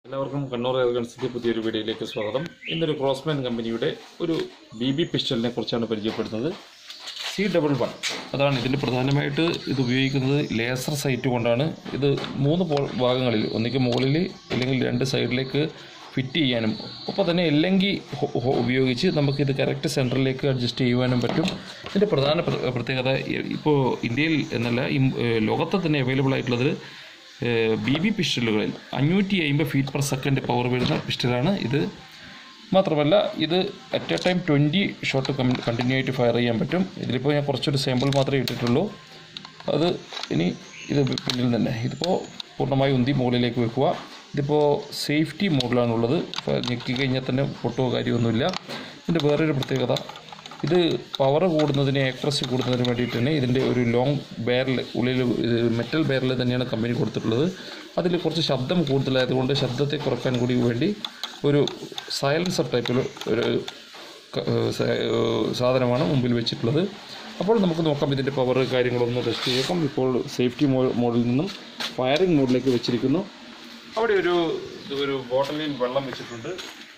എല്ലാവർക്കും കണ്ണൂർ എയർഗൺസിന്റെ പുതിയൊരു വീഡിയോയിലേക്ക് സ്വാഗതം ഇന്നൊരു ക്രോസ്മാൻ കമ്പനിയുടെ ഒരു ബി ബി പിസ്റ്റലിനെ കുറിച്ചാണ് പരിചയപ്പെടുന്നത് സി ഡബിൾ വൺ അതാണ് ഇതിൻ്റെ പ്രധാനമായിട്ട് ഇത് ഉപയോഗിക്കുന്നത് ലേസർ സൈറ്റ് കൊണ്ടാണ് ഇത് മൂന്ന് പോ- ഭാഗങ്ങളിൽ ഒന്നിക്ക് മുകളിൽ അല്ലെങ്കിൽ രണ്ട് സൈഡിലേക്ക് ഫിറ്റ് ചെയ്യാനും ഒപ്പം തന്നെ അല്ലെങ്കിൽ ഹോ- ഹോ- ഉപയോഗിച്ച് നമുക്കിത് കറക്റ്റ് സെൻറ്ററിലേക്ക് അഡ്ജസ്റ്റ് ചെയ്യുവാനും പറ്റും ഇതിൻ്റെ പ്രധാന പ്ര- പ്രത്യേകത ഇപ്പോൾ ഇന്ത്യയിൽ എന്നല്ല ഈ ഏഹ് ലോകത്ത് തന്നെ അവൈലബിൾ ആയിട്ടുള്ളത് ബി ബി പിസ്റ്റലുകളിൽ അഞ്ഞൂറ്റി അമ്പത് ഫീറ്റ് പെർ സെക്കൻഡ് പവർ വരുന്ന പിസ്റ്റലാണ് ഇത് മാത്രമല്ല ഇത് at a time twenty shot continue ആയിട്ട് ഫയർ ചെയ്യാൻ പറ്റും ഇതിലിപ്പോൾ ഞാൻ കുറച്ചൊരു സാമ്പിൾ മാത്രമേ ഇട്ടിട്ടുള്ളൂ അത് ഇനി ഇത് പിന്നിൽ തന്നെ ഇതിപ്പോൾ പൂർണ്ണമായി ഉന്തി മുകളിലേക്ക് വെക്കുക ഇതിപ്പോൾ സേഫ്റ്റി മോഡിലാണുള്ളത് ഇപ്പോൾ ഞെക്കി കഴിഞ്ഞാൽ തന്നെ പൊട്ടുകയോ കാര്യമൊന്നുമില്ല ഇതിൻ്റെ വേറൊരു പ്രത്യേകത ഇത് പവർ കൂടുന്നതിന് ആക്ട്രസി കൂടുന്നതിന് വേണ്ടിയിട്ട് തന്നെ ഇതിൻ്റെ ഒരു ലോങ് ബാരൽ ഉള്ളിൽ മെറ്റൽ ബാരൽ തന്നെയാണ് കമ്പനി കൊടുത്തിട്ടുള്ളത് അതിൽ കുറച്ച് ശബ്ദം കൂടുതലായതുകൊണ്ട് ശബ്ദത്തെ കുറയ്ക്കാൻ കൂടി വേണ്ടി ഒരു സൈലൻസർ ടൈപ്പിൽ ഒരു ക- ഏഹ് സ- ഏഹ് സാധനമാണ് മുമ്പിൽ വെച്ചിട്ടുള്ളത് അപ്പോൾ നമുക്ക് നോക്കാം ഇതിൻ്റെ പവർ കാര്യങ്ങളൊന്ന് ടെസ്റ്റ് ചെയ്യാം ഇപ്പോൾ സേഫ്റ്റി മോ മോഡിൽ നിന്നും ഫയറിംഗ് മോഡിലേക്ക് വെച്ചിരിക്കുന്നു അവിടെ ഒരു ഇത് ഒരു ബോട്ടലിൽ വെള്ളം വെച്ചിട്ടുണ്ട്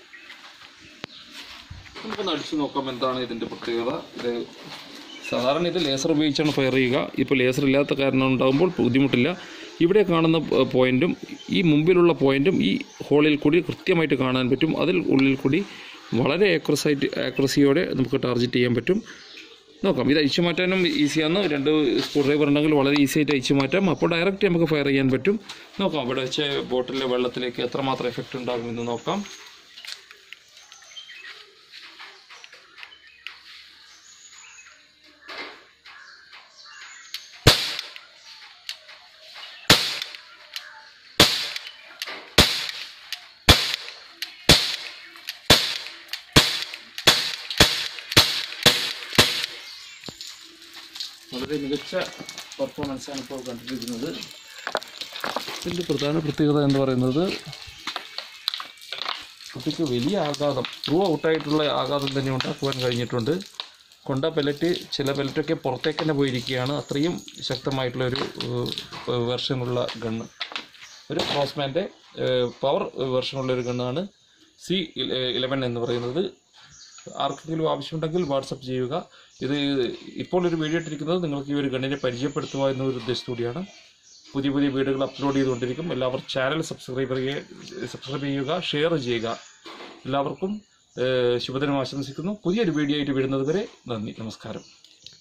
നമുക്കൊന്ന് അടിച്ചു നോക്കാം എന്താണ് ഇതിൻ്റെ പ്രത്യേകത ഇത് സാധാരണ ഇത് ലേസർ ഉപയോഗിച്ചാണ് ഫയർ ചെയ്യുക ഇപ്പോൾ ലേസർ ഇല്ലാത്ത കാരണം ഉണ്ടാകുമ്പോൾ ബുദ്ധിമുട്ടില്ല ഇവിടെ കാണുന്ന പ- പോയിന്റും ഈ മുമ്പിലുള്ള പോയിന്റും ഈ ഹോളിൽ കൂടി കൃത്യമായിട്ട് കാണാൻ പറ്റും അതിൽ ഉള്ളിൽ കൂടി വളരെ ആക്രസൈറ്റ് ആക്രസിയോടെ നമുക്ക് ടാർഗറ്റ് ചെയ്യാൻ പറ്റും നോക്കാം ഇത് അഴിച്ചു മാറ്റാനും ഈസിയാണ് രണ്ട് സ്ക്രൂ ഡ്രൈവർ ഉണ്ടെങ്കിൽ വളരെ ഈസി ആയിട്ട് അഴിച്ചു മാറ്റാം അപ്പോൾ ഡയറക്റ്റ് നമുക്ക് ഫയർ ചെയ്യാൻ പറ്റും നോക്കാം ഇവിടെ വെച്ച ബോട്ടിലെ വെള്ളത്തിലേക്ക് എത്രമാത്രം എഫക്റ്റ് ഉണ്ടാകുമെന്ന് നോക്കാം വളരെ മികച്ച പെർഫോമൻസാണ് ഇപ്പോൾ കണ്ടിരിക്കുന്നത് ഇതിൻ്റെ പ്രധാന പ്രത്യേകത എന്ന് പറയുന്നത് കുട്ടിക്ക് വലിയ ആഘാതം ത്രൂ ഔട്ടായിട്ടുള്ള ആഘാതം തന്നെ ഉണ്ടാക്കുവാൻ കഴിഞ്ഞിട്ടുണ്ട് കൊണ്ട പെലറ്റ് ചില പെലറ്റൊക്കെ പുറത്തേക്ക് തന്നെ പോയിരിക്കുകയാണ് അത്രയും ശക്തമായിട്ടുള്ള ഒരു വെർഷനുള്ള ഗണ്ണ് ഒരു ക്രോസ്മാൻ്റെ പവർ വെർഷനുള്ള ഒരു ഗണ്ണാണ് സി ഇലവൻ എന്ന് പറയുന്നത് ആർക്കെങ്കിലും ആവശ്യമുണ്ടെങ്കിൽ വാട്സപ്പ് ചെയ്യുക ഇത് ഇപ്പോൾ ഒരു വീഡിയോ ഇട്ടിരിക്കുന്നത് നിങ്ങൾക്ക് ഈ ഒരു ഗണ്ണിനെ പരിചയപ്പെടുത്തുക എന്നൊരു ഉദ്ദേശത്തോടെയാണ് പുതിയ പുതിയ വീഡിയോകൾ അപ്ലോഡ് ചെയ്തുകൊണ്ടിരിക്കും എല്ലാവരും ചാനൽ സബ്സ്ക്രൈബ് ചെയ്യുക സബ്സ്ക്രൈബ് ചെയ്യുക ഷെയർ ചെയ്യുക എല്ലാവർക്കും ഏഹ്, ശുഭദിനം ആശംസിക്കുന്നു പുതിയൊരു വീഡിയോ ആയിട്ട് വരുന്നത് വരെ നന്ദി നമസ്കാരം